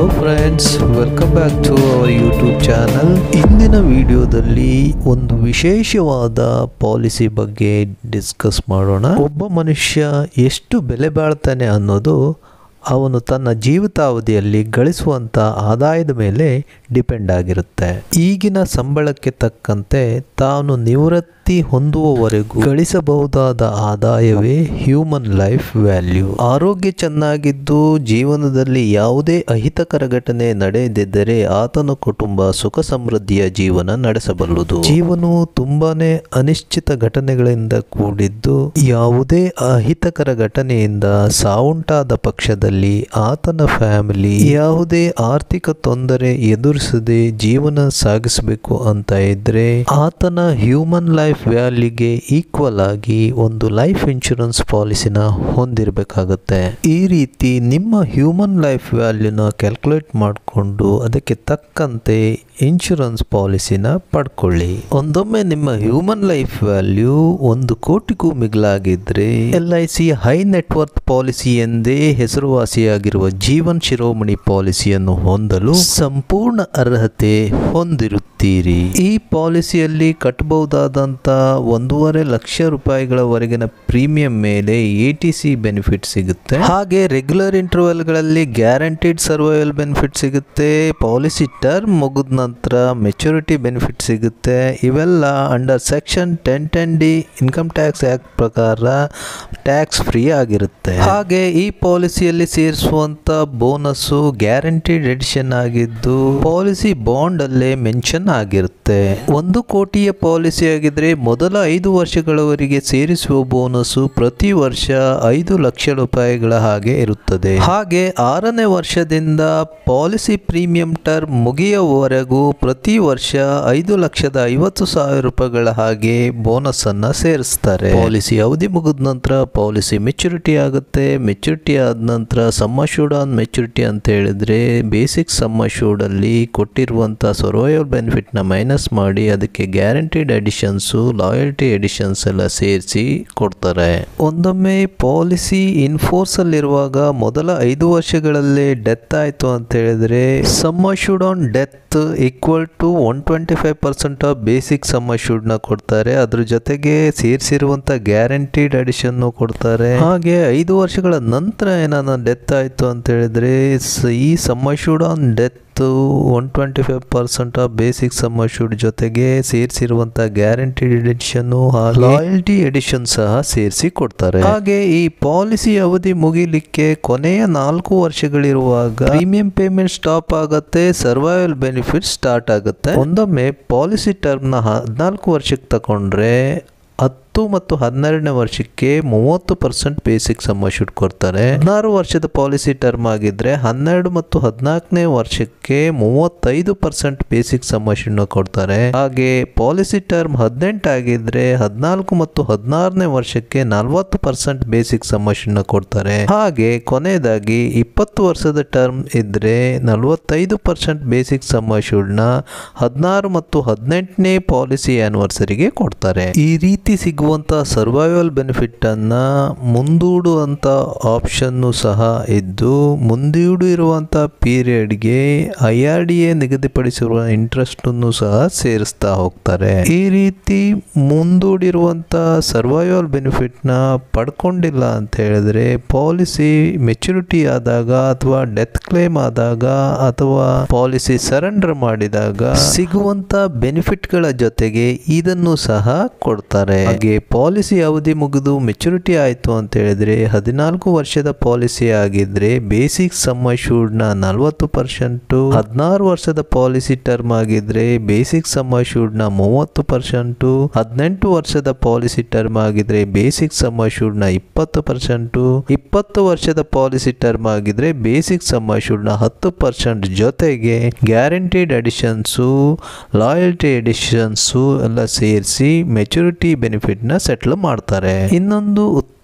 friends welcome back to our YouTube channel ಇಂದಿನ ವಿಡಿಯೋದಲ್ಲಿ ಒಂದು ವಿಶೇಷವಾದ ಪಾಲಿಸಿ ಬಗ್ಗೆ ಡಿಸ್ಕಸ್ ಮಾಡೋಣ ಒಬ್ಬ ಮನುಷ್ಯ ಎಷ್ಟು ಬೆಲೆ ಬಾಳ್ತಾನೆ ಅನ್ನೋದು ಅವನು ತನ್ನ ಜೀವಿತಾವಧಿಯಲ್ಲಿ ಗಳಿಸುವಂಥ ಆದಾಯದ ಮೇಲೆ ಡಿಪೆಂಡ್ ಆಗಿರುತ್ತೆ ಈಗಿನ ಸಂಬಳಕ್ಕೆ ತಕ್ಕಂತೆ ತಾನು ನಿವೃತ್ತಿ ಹೊಂದುವವರೆಗೂ ಗಳಿಸಬಹುದಾದ ಆದಾಯವೇ ಹ್ಯೂಮನ್ ಲೈಫ್ ವ್ಯಾಲ್ಯೂ ಆರೋಗ್ಯ ಚೆನ್ನಾಗಿದ್ದು ಜೀವನದಲ್ಲಿ ಯಾವುದೇ ಅಹಿತಕರ ಘಟನೆ ನಡೆಯದಿದ್ದರೆ ಆತನ ಕುಟುಂಬ ಸುಖ ಸಮೃದ್ಧಿಯ ಜೀವನ ನಡೆಸಬಲ್ಲುದು ಜೀವನವು ತುಂಬಾನೇ ಅನಿಶ್ಚಿತ ಘಟನೆಗಳಿಂದ ಕೂಡಿದ್ದು ಯಾವುದೇ ಅಹಿತಕರ ಘಟನೆಯಿಂದ ಸಾವುಂಟಾದ ಪಕ್ಷದಲ್ಲಿ ಆತನ ಫ್ಯಾಮಿಲಿ ಯಾವುದೇ ಆರ್ಥಿಕ ತೊಂದರೆ ಎದುರಿಸದೆ ಜೀವನ ಸಾಗಿಸಬೇಕು ಅಂತ ಇದ್ರೆ ಆತನ ಹ್ಯೂಮನ್ ಲೈಫ್ ವ್ಯಾಲ್ಯೂಗೆ ಈಕ್ವಲ್ ಆಗಿ ಒಂದು ಲೈಫ್ ಇನ್ಶೂರೆನ್ಸ್ ಪಾಲಿಸಿನ ಹೊಂದಿರಬೇಕಾಗುತ್ತೆ ಈ ರೀತಿ ನಿಮ್ಮ ಹ್ಯೂಮನ್ ಲೈಫ್ ವ್ಯಾಲ್ಯೂನ ಕ್ಯಾಲ್ಕುಲೇಟ್ ಮಾಡಿಕೊಂಡು ಅದಕ್ಕೆ ತಕ್ಕಂತೆ ಇನ್ಶೂರೆನ್ಸ್ ಪಾಲಿಸಿನ ಪಡ್ಕೊಳ್ಳಿ ಒಂದೊಮ್ಮೆ ನಿಮ್ಮ ಹ್ಯೂಮನ್ ಲೈಫ್ ವ್ಯಾಲ್ಯೂ ಒಂದು ಕೋಟಿಗೂ ಮಿಗಿಲಾಗಿದ್ರೆ L I C high net worth policy ಎಂದೇ ಹೆಸರುವಾಸಿಯಾಗಿರುವ ಜೀವನ್ ಶಿರೋಮಣಿ ಪಾಲಿಸಿಯನ್ನು ಹೊಂದಲು ಸಂಪೂರ್ಣ ಅರ್ಹತೆ ಹೊಂದಿರುತ್ತೀರಿ ಈ ಪಾಲಿಸಿಯಲ್ಲಿ ಕಟ್ಟಬಹುದಾದಂತ ಒಂದೂವರೆ ಲಕ್ಷ ರೂಪಾಯಿಗಳವರೆಗಿನ ಪ್ರೀಮಿಯಂ ಮೇಲೆ ಎ ಟಿ ಸಿ ಬೆನಿಫಿಟ್ ಸಿಗುತ್ತೆ ಹಾಗೆ ರೆಗ್ಯುಲರ್ ಇಂಟರ್ವಲ್ಗಳಲ್ಲಿ ಗ್ಯಾರಂಟಿಡ್ ಸರ್ವೈವಲ್ ಬೆನಿಫಿಟ್ ಸಿಗುತ್ತೆ ಪಾಲಿಸಿ ಟರ್ಮ್ ಮುಗಿದ ನಂತರ ಮೆಚುರಿಟಿ ಬೆನಿಫಿಟ್ ಸಿಗುತ್ತೆ ಇವೆಲ್ಲ under section ten ten D income tax act ಪ್ರಕಾರ ಟ್ಯಾಕ್ಸ್ ಫ್ರೀ ಆಗಿರುತ್ತೆ ಹಾಗೆ ಈ ಪಾಲಿಸಿಯಲ್ಲಿ ಸೇರಿಸುವಂತ ಬೋನಸ್ಸು ಗ್ಯಾರಂಟಿಡ್ ಎಡಿಷನ್ ಆಗಿದ್ದು ಪಾಲಿಸಿ ಬಾಂಡ್ ಅಲ್ಲೇ ಮೆನ್ಷನ್ ಆಗಿರುತ್ತೆ ಒಂದು ಕೋಟಿಯ ಪಾಲಿಸಿ ಆಗಿದ್ರೆ ಮೊದಲ ಐದು ವರ್ಷಗಳವರೆಗೆ ಸೇರಿಸುವ ಬೋನಸ್ಸು ಪ್ರತಿ ವರ್ಷ ಐದು ಲಕ್ಷ ರೂಪಾಯಿಗಳ ಹಾಗೆ ಇರುತ್ತದೆ ಹಾಗೆ ಆರನೇ ವರ್ಷದಿಂದ ಪಾಲಿಸಿ ಪ್ರೀಮಿಯಂ ಟರ್ಮ್ ಮುಗಿಯುವವರೆಗೂ ಪ್ರತಿ ವರ್ಷ ಐದು ಲಕ್ಷದ ಐವತ್ತು ಸಾವಿರ ರೂಪಾಯಿಗಳ ಹಾಗೆ ಬೋನಸ್ ಅನ್ನ ಸೇರಿಸ್ತಾರೆ ಪಾಲಿಸಿ ಅವಧಿ ಮುಗಿದ ನಂತರ ಪಾಲಿಸಿ ಮೆಚುರಿಟಿ ಆಗುತ್ತೆ ಮೆಚುರಿಟಿ ಆದ ನಂತರ ಸಮ್ಮಶೂಡ್ ಆನ್ ಮೆಚುರಿಟಿ ಅಂತ ಹೇಳಿದ್ರೆ ಬೇಸಿಕ್ ಸಮ್ಮಶೂಡ್ ಅಲ್ಲಿ ಕೊಟ್ಟಿರುವಂತ ಸರ್ವೈವಲ್ ಬೆನಿಫಿಟ್ ನ ಮೈನಸ್ ಮಾಡಿ ಅದಕ್ಕೆ ಗ್ಯಾರಂಟಿಡ್ ಎಡಿಷನ್ಸು ಲಾಯಲ್ಟಿ ಎಡಿಷನ್ಸ್ ಎಲ್ಲ ಸೇರಿಸಿ ಕೊಡ್ತಾರೆ ಒಂದೊಮ್ಮೆ ಪಾಲಿಸಿ ಇನ್ಫೋರ್ಸ್ ಅಲ್ಲಿರುವಾಗ ಮೊದಲ ಐದು ವರ್ಷಗಳಲ್ಲೇ ಡೆತ್ ಆಯ್ತು ಅಂತ ಹೇಳಿದ್ರೆ sum assured on death equal to one twenty five percent of basic sum assured ನ ಕೊಡ್ತಾರೆ ಅದ್ರ ಜೊತೆಗೆ ಸೇರಿಸಿರುವಂತ ಗ್ಯಾರಂಟಿಡ್ ಅಡಿಷನ್ ಕೊಡ್ತಾರೆ ಹಾಗೆ ಐದು ವರ್ಷಗಳ ನಂತರ ಏನಾನ ಡೆತ್ ಆಯ್ತು ಅಂತ ಹೇಳಿದ್ರೆ ಸ- ಈ sum assured on death one twenty five percent of basic sum assured ಜೊತೆಗೆ ಸೇರಿಸಿರುವಂತ ಗ್ಯಾರಂಟಿಡ್ ಎಡಿಷನ್ ಲಾಯಲ್ಟಿ ಎಡಿಷನ್ ಸಹ ಸೇರಿಸಿ ಕೊಡ್ತಾರೆ ಹಾಗೆ ಈ ಪಾಲಿಸಿ ಅವಧಿ ಮುಗಿಲಿಕ್ಕೆ ಕೊನೆಯ ನಾಲ್ಕು ವರ್ಷಗಳಿರುವಾಗ ಪ್ರೀಮಿಯಂ ಪೇಮೆಂಟ್ ಸ್ಟಾಪ್ ಆಗುತ್ತೆ ಸರ್ವೈವಲ್ ಬೆನಿಫಿಟ್ ಸ್ಟಾರ್ಟ್ ಆಗುತ್ತೆ ಒಂದೊಮ್ಮೆ ಪಾಲಿಸಿ ಟರ್ಮ್ ನ ಹದಿನಾಲ್ಕು ವರ್ಷಕ್ಕೆ ತಗೊಂಡ್ರೆ ಹತ್ತು ಮತ್ತು ಹನ್ನೆರಡನೇ ವರ್ಷಕ್ಕೆ ಮೂವತ್ತು ಪರ್ಸೆಂಟ್ ಬೇಸಿಕ್ ಸಮ್ಮಶೂಡ್ ಕೊಡ್ತಾರೆ ಹದಿನಾರು ವರ್ಷದ ಪಾಲಿಸಿ ಟರ್ಮ್ ಆಗಿದ್ರೆ ಹನ್ನೆರಡು ಮತ್ತು ಹದಿನಾಲ್ಕನೇ ವರ್ಷಕ್ಕೆ ಮೂವತ್ತೈದು ಪರ್ಸೆಂಟ್ ಬೇಸಿಕ್ ಸಮ್ಮಶೂಡ್ ಕೊಡ್ತಾರೆ ಹಾಗೆ ಪಾಲಿಸಿ ಟರ್ಮ್ ಹದಿನೆಂಟು ಆಗಿದ್ರೆ ಹದಿನಾಲ್ಕು ಮತ್ತು ಹದಿನಾರನೇ ವರ್ಷಕ್ಕೆ ನಲವತ್ತು ಪರ್ಸೆಂಟ್ ಬೇಸಿಕ್ ಸಮ್ಮಶೂಡ್ ಕೊಡ್ತಾರೆ ಹಾಗೆ ಕೊನೆಯದಾಗಿ ಇಪ್ಪತ್ತು ವರ್ಷದ ಟರ್ಮ್ ಇದ್ರೆ ನಲವತ್ತೈದು ಪರ್ಸೆಂಟ್ ಬೇಸಿಕ್ ಸಮ್ಮಶೂಡ್ ನ ಹದಿನಾರು ಮತ್ತು ಹದಿನೆಂಟನೇ ಪಾಲಿಸಿ ಆನಿವರ್ಸರಿಗೆ ಕೊಡ್ತಾರೆ ಈ ರೀತಿ ಸಿಗುವಂತ ಸರ್ವೈವಲ್ ಬೆನಿಫಿಟ್ ಅನ್ನ ಮುಂದೂಡುವಂತ ಆಪ್ಷನ್ ಸಹ ಇದ್ದು ಮುಂದೂಡಿರುವಂತ ಪೀರಿಯಡ್ಗೆ ಐ ಆರ್ ಡಿ ಎ ನಿಗದಿಪಡಿಸಿರುವ ಇಂಟ್ರೆಸ್ಟ್ ಅನ್ನು ಸಹ ಸೇರಿಸ್ತಾ ಹೋಗ್ತಾರೆ ಈ ರೀತಿ ಮುಂದೂಡಿರುವಂತ ಸರ್ವೈವಲ್ ಬೆನಿಫಿಟ್ ನ ಪಡ್ಕೊಂಡಿಲ್ಲ ಅಂತ ಹೇಳಿದ್ರೆ ಪಾಲಿಸಿ ಮೆಚುರಿಟಿ ಆದಾಗ ಅಥವಾ ಡೆತ್ ಕ್ಲೇಮ್ ಆದಾಗ ಅಥವಾ ಪಾಲಿಸಿ ಸರೆಂಡರ್ ಮಾಡಿದಾಗ ಸಿಗುವಂತ ಬೆನಿಫಿಟ್ ಗಳ ಜೊತೆಗೆ ಇದನ್ನು ಸಹ ಕೊಡ್ತಾರೆ ಹಾಗೆ ಪಾಲಿಸಿ ಅವಧಿ ಮುಗಿದು ಮೆಚುರಿಟಿ ಆಯ್ತು ಅಂತ ಹೇಳಿದ್ರೆ ಹದಿನಾಲ್ಕು ವರ್ಷದ ಪಾಲಿಸಿ ಆಗಿದ್ರೆ ಬೇಸಿಕ್ ಸಮ್ಮಶೂಡ್ ನ ನಲವತ್ತು ಪರ್ಸೆಂಟ್ ಹದಿನಾರು ವರ್ಷದ ಪಾಲಿಸಿ ಟರ್ಮ್ ಆಗಿದ್ರೆ ಬೇಸಿಕ್ ಸಮ್ಮಶೂಡ್ ನ ಮೂವತ್ತು ಪರ್ಸೆಂಟ್ ಹದಿನೆಂಟು ವರ್ಷದ ಪಾಲಿಸಿ ಟರ್ಮ್ ಆಗಿದ್ರೆ ಬೇಸಿಕ್ ಸಮ್ಮಶೂಡ್ ನ ಇಪ್ಪತ್ತು ಪರ್ಸೆಂಟ್ ಇಪ್ಪತ್ತು ವರ್ಷದ ಪಾಲಿಸಿ ಟರ್ಮ್ ಆಗಿದ್ರೆ ಬೇಸಿಕ್ ಸಮ್ಮಶೂಡ್ ನ ಹತ್ತು ಪರ್ಸೆಂಟ್ ಜೊತೆಗೆ ಗ್ಯಾರಂಟಿಡ್ ಅಡಿಷನ್ಸು ಲಾಯಲ್ಟಿ ಎಡಿಷನ್ಸು ಎಲ್ಲ ಸೇರಿಸಿ ಮೆಚುರಿಟಿ ಬೆನಿಫಿಟ್ ನ ಸೆಟ್ಲ್ ಮಾಡ್ತಾರೆ ಇನ್ನೊಂದು ಉತ್ತಮ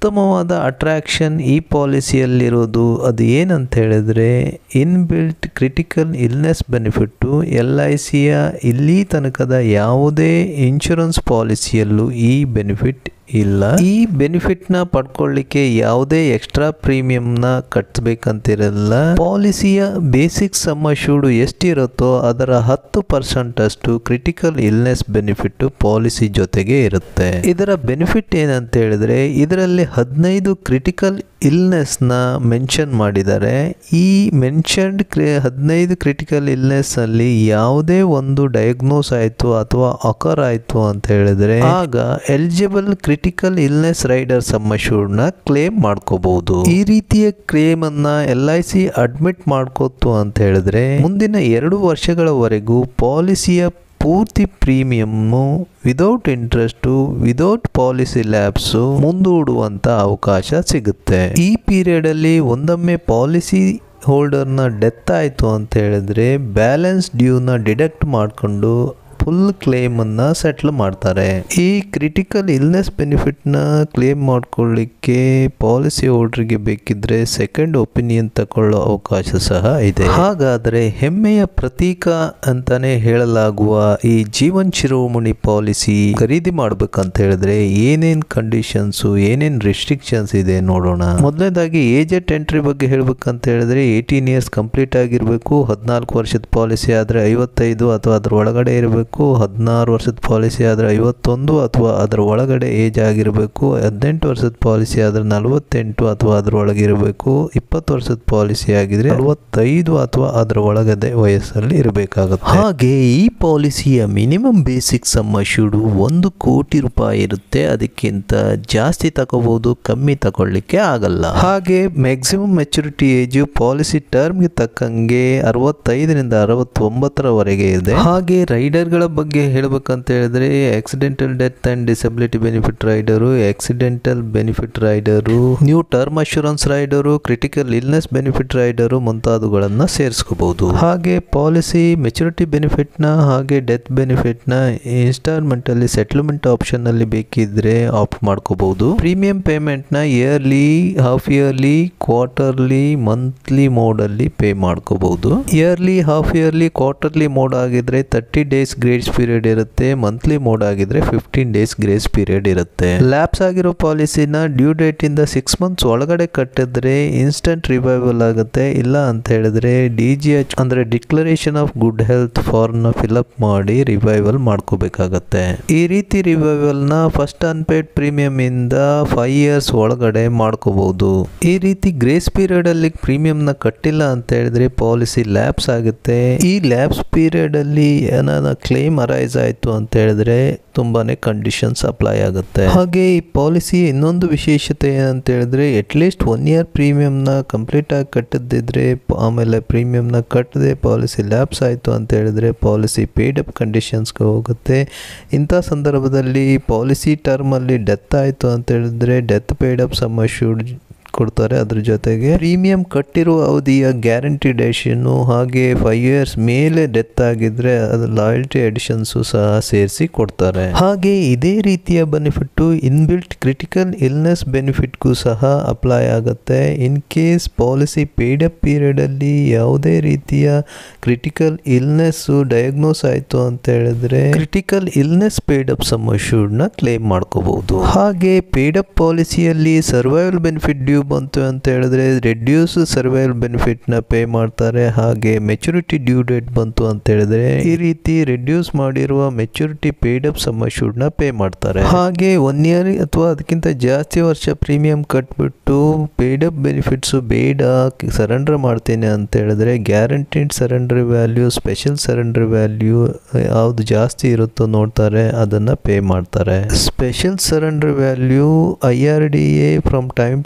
ಉತ್ತಮವಾದ ಅಟ್ರಾಕ್ಷನ್ ಈ ಪಾಲಿಸಿಯಲ್ಲಿರೋದು ಅದು ಏನಂತ ಹೇಳಿದ್ರೆ inbuilt critical illness benefit L I ಸಿಯ ಇಲ್ಲಿ ತನಕದ ಯಾವುದೇ ಇನ್ಶೂರೆನ್ಸ್ ಪಾಲಿಸಿಯಲ್ಲೂ ಈ ಬೆನಿಫಿಟ್ ಇಲ್ಲ ಈ ಬೆನಿಫಿಟ್ನ ಪಡ್ಕೊಳ್ಳಿಕ್ಕೆ ಯಾವುದೇ ಎಕ್ಸ್ಟ್ರಾ ಪ್ರೀಮಿಯಂನ ಕಟ್ಟಬೇಕಂತಿರಲ್ಲ ಪಾಲಿಸಿಯ ಬೇಸಿಕ್ ಸಮ್ ಅಶ್ಯೂರ್ಡ್ ಎಷ್ಟಿರುತ್ತೋ ಅದರ ಹತ್ತು ಪರ್ಸೆಂಟ್ ಅಷ್ಟು ಕ್ರಿಟಿಕಲ್ ಇಲ್ನೆಸ್ ಬೆನಿಫಿಟ್ ಪಾಲಿಸಿ ಜೊತೆಗೆ ಇರುತ್ತೆ ಇದರ ಬೆನಿಫಿಟ್ ಏನಂತ ಹೇಳಿದ್ರೆ ಇದರಲ್ಲಿ ಹದಿನೈದು ಕ್ರಿಟಿಕಲ್ ಇಲ್ನೆಸ್ನ ಮೆನ್ಷನ್ ಮಾಡಿದ್ದಾರೆ ಈ ಮೆನ್ಷನ್ಡ್ ಕ್ರಿ ಹದಿನೈದು ಕ್ರಿಟಿಕಲ್ ಇಲ್ನೆಸ್ ಅಲ್ಲಿ ಯಾವುದೇ ಒಂದು ಡಯಾಗ್ನೋಸ್ ಆಯಿತು ಅಥವಾ ಅಕರ್ ಆಯಿತು ಅಂತ ಹೇಳಿದ್ರೆ ಆಗ ಎಲಿಜಿಬಲ್ ಕ್ರಿಟಿಕಲ್ ಇಲ್ನೆಸ್ ರೈಡರ್ ಸಮ್ಮಶೂರ್ನ ಕ್ಲೇಮ್ ಮಾಡ್ಕೋಬಹುದು ಈ ರೀತಿಯ ಕ್ಲೇಮ್ ಅನ್ನ ಎಲ್ ಐ ಸಿ ಅಡ್ಮಿಟ್ ಮಾಡ್ಕೋತು ಅಂತ ಹೇಳಿದ್ರೆ ಮುಂದಿನ ಎರಡು ವರ್ಷಗಳವರೆಗೂ ಪಾಲಿಸಿಯ ಪೂರ್ತಿ premium without interest without policy lapse ಮುಂದೂಡುವಂತ ಅವಕಾಶ ಸಿಗುತ್ತೆ ಈ ಪೀರಿಯಡ್ ಅಲ್ಲಿ ಒಂದೊಮ್ಮೆ ಪಾಲಿಸಿ ಹೋಲ್ಡರ್ನ ಡೆತ್ ಆಯಿತು ಅಂತ ಹೇಳಿದ್ರೆ ಬ್ಯಾಲೆನ್ಸ್ ಡ್ಯೂನ ಡಿಡಕ್ಟ್ ಮಾಡಿಕೊಂಡು ಫುಲ್ ಕ್ಲೇಮನ್ನು ಸೆಟ್ಲ್ ಮಾಡ್ತಾರೆ ಈ ಕ್ರಿಟಿಕಲ್ ಇಲ್ನೆಸ್ ಬೆನಿಫಿಟ್ನ ಕ್ಲೇಮ್ ಮಾಡ್ಕೊಳ್ಳಿಕ್ಕೆ ಪಾಲಿಸಿ ಹೋಲ್ಡರ್ಗೆ ಬೇಕಿದ್ರೆ ಸೆಕೆಂಡ್ ಒಪಿನಿಯನ್ ತಗೊಳ್ಳೋ ಅವಕಾಶ ಸಹ ಇದೆ ಹಾಗಾದರೆ ಹೆಮ್ಮೆಯ ಪ್ರತೀಕ ಅಂತಾನೆ ಹೇಳಲಾಗುವ ಈ ಜೀವನ್ ಶಿರೋಮಣಿ ಪಾಲಿಸಿ ಖರೀದಿ ಮಾಡ್ಬೇಕಂತ ಹೇಳಿದ್ರೆ ಏನೇನ್ ಕಂಡೀಷನ್ಸು ಏನೇನ್ ರಿಸ್ಟ್ರಿಕ್ಷನ್ಸ್ ಇದೆ ನೋಡೋಣ ಮೊದಲನೇದಾಗಿ ಏಜೆಂಟ್ ಎಂಟ್ರಿ ಬಗ್ಗೆ ಹೇಳ್ಬೇಕಂತ ಹೇಳಿದ್ರೆ ಏಯ್ಟೀನ್ ಇಯರ್ಸ್ ಕಂಪ್ಲೀಟ್ ಆಗಿರಬೇಕು ಹದಿನಾಲ್ಕು ವರ್ಷದ ಪಾಲಿಸಿ ಆದರೆ ಐವತ್ತೈದು ಅಥವಾ ಅದ್ರ ಒಳಗಡೆ ಇರಬೇಕು ಹದಿನಾರು ವರ್ಷದ ಪಾಲಿಸಿ ಆದರೆ ಐವತ್ತೊಂದು ಅಥವಾ ಅದರ ಒಳಗಡೆ ಏಜ್ ಆಗಿರಬೇಕು ಹದಿನೆಂಟು ವರ್ಷದ ಪಾಲಿಸಿ ಆದರೆ ನಲವತ್ತೆಂಟು ಅಥವಾ ಅದರ ಒಳಗೆ ಇರಬೇಕು ಇಪ್ಪತ್ತು ವರ್ಷದ ಪಾಲಿಸಿ ಆಗಿದ್ರೆ ನಲವತ್ತೈದು ಅಥವಾ ಅದರ ಒಳಗಡೆ ವಯಸ್ಸಲ್ಲಿ ಇರಬೇಕಾಗುತ್ತೆ ಹಾಗೆ ಈ ಪಾಲಿಸಿಯ ಮಿನಿಮಮ್ ಬೇಸಿಕ್ ಸಮ್ ಅಶ್ಯೂರ್ಡ್ ಒಂದು ಕೋಟಿ ರೂಪಾಯಿ ಇರುತ್ತೆ ಅದಕ್ಕಿಂತ ಜಾಸ್ತಿ ತಗೋಬಹುದು ಕಮ್ಮಿ ತಗೊಳ್ಳಿಕ್ಕೆ ಆಗಲ್ಲ ಹಾಗೆ ಮ್ಯಾಕ್ಸಿಮಮ್ ಮೆಚುರಿಟಿ ಏಜ್ ಪಾಲಿಸಿ ಟರ್ಮ್ಗೆ ತಕ್ಕಂಗೆ ಅರವತ್ತೈದರಿಂದ ಅರವತ್ತೊಂಬತ್ತರವರೆಗೆ ಇದೆ ಹಾಗೆ ರೈಡರ್ಗಳ ಬಗ್ಗೆ ಹೇಳಬೇಕಂತ ಹೇಳಿದ್ರೆ accidental death and disability benefit rider accidental benefit rider new term assurance rider critical illness benefit rider ಮುಂತಾದವುಗಳನ್ನ ಸೇರಿಸ್ಕೋಬಹುದು ಹಾಗೆ ಪಾಲಿಸಿ ಮೆಚುರಿಟಿ ಬೆನಿಫಿಟ್ ನ ಹಾಗೆ ಡೆತ್ ಬೆನಿಫಿಟ್ ನ ಇನ್ಸ್ಟಾಲ್ಮೆಂಟ್ ಅಲ್ಲಿ ಸೆಟಲ್ಮೆಂಟ್ ಆಪ್ಷನ್ ಅಲ್ಲಿ ಬೇಕಿದ್ರೆ ಆಪ್ಟ್ ಮಾಡ್ಕೋಬಹುದು ಪ್ರೀಮಿಯಂ ಪೇಮೆಂಟ್ ನ yearly half yearly quarterly monthly mode ಅಲ್ಲಿ ಪೇ ಮಾಡ್ಕೋಬಹುದು yearly half yearly quarterly mode ಆಗಿದ್ರೆ ತರ್ಟಿ ಡೇಸ್ ಗ್ರೇಸ್ ಪೀರಿಯಡ್ ಇರುತ್ತೆ ಮಂತ್ಲಿ ಮೋಡ್ ಆಗಿದ್ರೆ ಫಿಫ್ಟೀನ್ ಡೇಸ್ ಗ್ರೇಸ್ ಪೀರಿಯಡ್ ಇರುತ್ತೆ ಲ್ಯಾಪ್ಸ್ ಆಗಿರೋ ಪಾಲಿಸಿನ ಡ್ಯೂ ಡೇಟ್ ಇಂದ ಸಿಕ್ಸ್ ಮಂತ್ಸ್ ಒಳಗಡೆ ಕಟ್ಟಿದ್ರೆ ಇನ್ಸ್ಟಂಟ್ ರಿವೈವಲ್ ಆಗುತ್ತೆ ಇಲ್ಲ ಅಂತ ಹೇಳಿದ್ರೆ ಡಿ ಜಿ ಎಚ್ ಅಂದ್ರೆ declaration of good health form ನ ಫಿಲ್ಅಪ್ ಮಾಡಿ ರಿವೈವಲ್ ಮಾಡ್ಕೋಬೇಕಾಗತ್ತೆ ಈ ರೀತಿ ರಿವೈವಲ್ ನ ಫಸ್ಟ್ ಅನ್ಪೇಡ್ ಪ್ರೀಮಿಯಂ ಇಂದ ಫೈವ್ ಇಯರ್ಸ್ ಒಳಗಡೆ ಮಾಡ್ಕೋಬಹುದು ಈ ರೀತಿ ಗ್ರೇಸ್ ಪೀರಿಯಡ್ ಅಲ್ಲಿ ಪ್ರೀಮಿಯಂ ನ ಕಟ್ಟಿಲ್ಲ ಅಂತ ಹೇಳಿದ್ರೆ ಪಾಲಿಸಿ ಲ್ಯಾಬ್ಸ್ ಆಗುತ್ತೆ ಈ ಲ್ಯಾಬ್ಸ್ ಪೀರಿಯಡ್ ಅಲ್ಲಿ ಏನಾದ ಕ್ಲೇಮ್ ಅರೈಸ್ ಆಯ್ತು ಅಂತ ಹೇಳಿದ್ರೆ ತುಂಬಾನೇ ಕಂಡೀಷನ್ಸ್ ಅಪ್ಲೈ ಆಗುತ್ತೆ ಹಾಗೆ ಈ ಪಾಲಿಸಿ ಇನ್ನೊಂದು ವಿಶೇಷತೆ ಏನಂತ ಹೇಳಿದ್ರೆ ಅಟ್ಲೀಸ್ಟ್ ಒನ್ ಇಯರ್ ಪ್ರೀಮಿಯಂನ ಕಂಪ್ಲೀಟ್ ಆಗಿ ಕಟ್ಟದಿದ್ರೆ ಪ- ಆಮೇಲೆ ಪ್ರೀಮಿಯಂನ ಕಟ್ಟದೆ ಪಾಲಿಸಿ ಲ್ಯಾಬ್ಸ್ ಆಯಿತು ಅಂತ ಹೇಳಿದ್ರೆ ಪಾಲಿಸಿ ಪೇಡ್ ಅಪ್ ಕಂಡೀಷನ್ಸ್ಗೆ ಹೋಗುತ್ತೆ ಇಂಥ ಸಂದರ್ಭದಲ್ಲಿ ಪಾಲಿಸಿ ಟರ್ಮಲ್ಲಿ ಡೆತ್ ಆಯಿತು ಅಂತ ಹೇಳಿದ್ರೆ death paid up sum assured ಕೊಡ್ತಾರೆ ಅದ್ರ ಜೊತೆಗೆ ಪ್ರೀಮಿಯಂ ಕಟ್ಟಿರುವ ಅವಧಿಯ ಗ್ಯಾರಂಟಿ ಡೇಷನ್ನು ಹಾಗೆ ಫೈವ್ ಇಯರ್ಸ್ ಮೇಲೆ ಡೆತ್ ಆಗಿದ್ರೆ ಅದು ಲಾಯಲ್ಟಿ ಎಡಿಷನ್ಸು ಸಹ ಸೇರಿಸಿ ಕೊಡ್ತಾರೆ ಹಾಗೆ ಇದೇ ರೀತಿಯ ಬೆನಿಫಿಟ್ಟು ಇನ್ಬಿಲ್ಟ್ ಕ್ರಿಟಿಕಲ್ ಇಲ್ನೆಸ್ ಬೆನಿಫಿಟ್ಗೂ ಸಹ ಅಪ್ಲೈ ಆಗುತ್ತೆ in case policy paid up ಪೀರಿಯಡಲ್ಲಿ ಯಾವುದೇ ರೀತಿಯ ಕ್ರಿಟಿಕಲ್ ಇಲ್ನೆಸ್ಸು ಡಯಾಗ್ನೋಸ್ ಆಯಿತು ಅಂತ ಹೇಳಿದ್ರೆ critical illness paid up sum ನ ಕ್ಲೇಮ್ ಮಾಡ್ಕೋಬಹುದು ಹಾಗೆ ಪೇಡ್ ಅಪ್ ಪಾಲಿಸಿಯಲ್ಲಿ ಸರ್ವೈವಲ್ ಬೆನಿಫಿಟ್ ಡ್ಯೂ ಬಂತು ಅಂತ ಹೇಳಿದ್ರೆ ರೆಡ್ಯೂಸ್ ಸರ್ವೈವಲ್ ಬೆನಿಫಿಟ್ ನ ಪೇ ಮಾಡ್ತಾರೆ ಹಾಗೆ ಮೆಚುರಿಟಿ ಡ್ಯೂ ಡೇಟ್ ಬಂತು ಅಂತ ಹೇಳಿದ್ರೆ ಈ ರೀತಿ ರೆಡ್ಯೂಸ್ ಮಾಡಿರುವ ಮೆಚುರಿಟಿ ಪೇಡ್ ಅಪ್ ಸಮ್ ನ ಪೇ ಮಾಡ್ತಾರೆ ಹಾಗೆ ಒನ್ ಇಯರ್ ಅಥವಾ ಅದಕ್ಕಿಂತ ಜಾಸ್ತಿ ವರ್ಷ ಪ್ರೀಮಿಯಂ ಕಟ್ಬಿಟ್ಟು ಪೇಡ್ ಅಪ್ ಬೆನಿಫಿಟ್ಸ್ ಬೇಡ ಸರೆಂಡರ್ ಮಾಡ್ತೇನೆ ಅಂತ ಹೇಳಿದ್ರೆ guaranteed surrender value special surrender value ಯಾವ್ದು ಜಾಸ್ತಿ ಇರುತ್ತೋ ನೋಡ್ತಾರೆ ಅದನ್ನ ಪೇ ಮಾಡ್ತಾರೆ special surrender value I R D A from time to time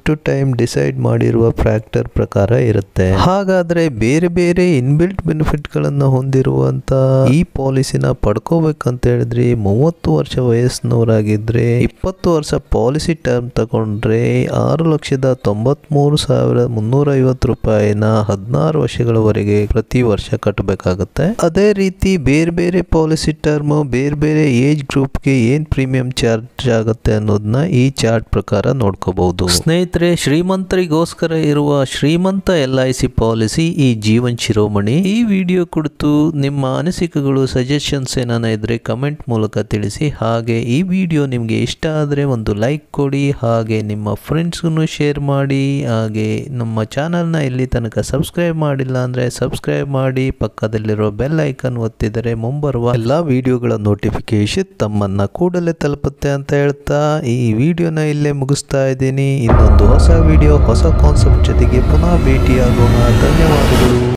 premium decide ಮಾಡಿರುವ ಫ್ಯಾಕ್ಟರ್ ಪ್ರಕಾರ ಇರುತ್ತೆ ಹಾಗಾದ್ರೆ ಬೇರೆ ಬೇರೆ ಇನ್ಬಿಲ್ಟ್ ಬೆನಿಫಿಟ್ ಗಳನ್ನ ಹೊಂದಿರುವಂತ ಈ ಪಾಲಿಸಿನ ಪಡ್ಕೋಬೇಕಂತ ಹೇಳಿದ್ರೆ ಮೂವತ್ತು ವರ್ಷ ವಯಸ್ಸಿನವರಾಗಿದ್ರೆ ಇಪ್ಪತ್ತು ವರ್ಷ ಪಾಲಿಸಿ ಟರ್ಮ್ ತಗೊಂಡ್ರೆ ಆರು ಲಕ್ಷದ ತೊಂಬತ್ಮೂರು ಸಾವಿರ ಮುನ್ನೂರ ಐವತ್ತು ರೂಪಾಯಿನ ಹದಿನಾರು ವರ್ಷಗಳವರೆಗೆ ಪ್ರತಿ ವರ್ಷ ಕಟ್ಟಬೇಕಾಗುತ್ತೆ ಅದೇ ರೀತಿ ಬೇರೆ ಬೇರೆ ಪಾಲಿಸಿ ಟರ್ಮ್ ಬೇರೆ ಬೇರೆ ಏಜ್ ಗ್ರೂಪ್ಗೆ ಏನ್ ಪ್ರೀಮಿಯಂ ಚಾರ್ಜ್ ಆಗುತ್ತೆ ಅನ್ನೋದನ್ನ ಈ ಚಾರ್ಟ್ ಪ್ರಕಾರ ನೋಡ್ಕೋಬಹುದು ಸ್ನೇಹಿತರೆ ಶ್ರೀಮಂತರಿಗೋಸ್ಕರ ಇರುವ ಶ್ರೀಮಂತ ಎಲ್ ಐ ಸಿ ಪಾಲಿಸಿ ಈ ಜೀವನ್ ಶಿರೋಮಣಿ ಈ ವಿಡಿಯೋ ಕುರಿತು ನಿಮ್ಮ ಅನಿಸಿಕೆಗಳು ಸಜೆಷನ್ಸ್ ಏನಾನ ಇದ್ರೆ ಕಮೆಂಟ್ ಮೂಲಕ ತಿಳಿಸಿ ಹಾಗೆ ಈ ವಿಡಿಯೋ ನಿಮಗೆ ಇಷ್ಟ ಆದರೆ ಒಂದು ಲೈಕ್ ಕೊಡಿ ಹಾಗೆ ನಿಮ್ಮ ಫ್ರೆಂಡ್ಸ್ಗೂ ಶೇರ್ ಮಾಡಿ ಹಾಗೆ ನಮ್ಮ ಚಾನಲ್ನ ಇಲ್ಲಿ ತನಕ ಸಬ್ಸ್ಕ್ರೈಬ್ ಮಾಡಿಲ್ಲ ಅಂದರೆ ಸಬ್ಸ್ಕ್ರೈಬ್ ಮಾಡಿ ಪಕ್ಕದಲ್ಲಿರೋ ಬೆಲ್ ಐಕನ್ ಒತ್ತಿದರೆ ಮುಂಬರುವ ಎಲ್ಲ ವಿಡಿಯೋಗಳ ನೋಟಿಫಿಕೇಶನ್ ತಮ್ಮನ್ನ ಕೂಡಲೇ ತಲುಪುತ್ತೆ ಅಂತ ಹೇಳ್ತಾ ಈ ವಿಡಿಯೋನ ಇಲ್ಲೇ ಮುಗಿಸ್ತಾ ಇದ್ದೀನಿ ಇನ್ನೊಂದು ಹೊಸ ವಿಡಿಯೋ ಹೊಸ ಕಾನ್ಸೆಪ್ಟ್ ಜೊತೆಗೆ ಪುನಃ ಭೇಟಿಯಾಗೋಣ ಧನ್ಯವಾದಗಳು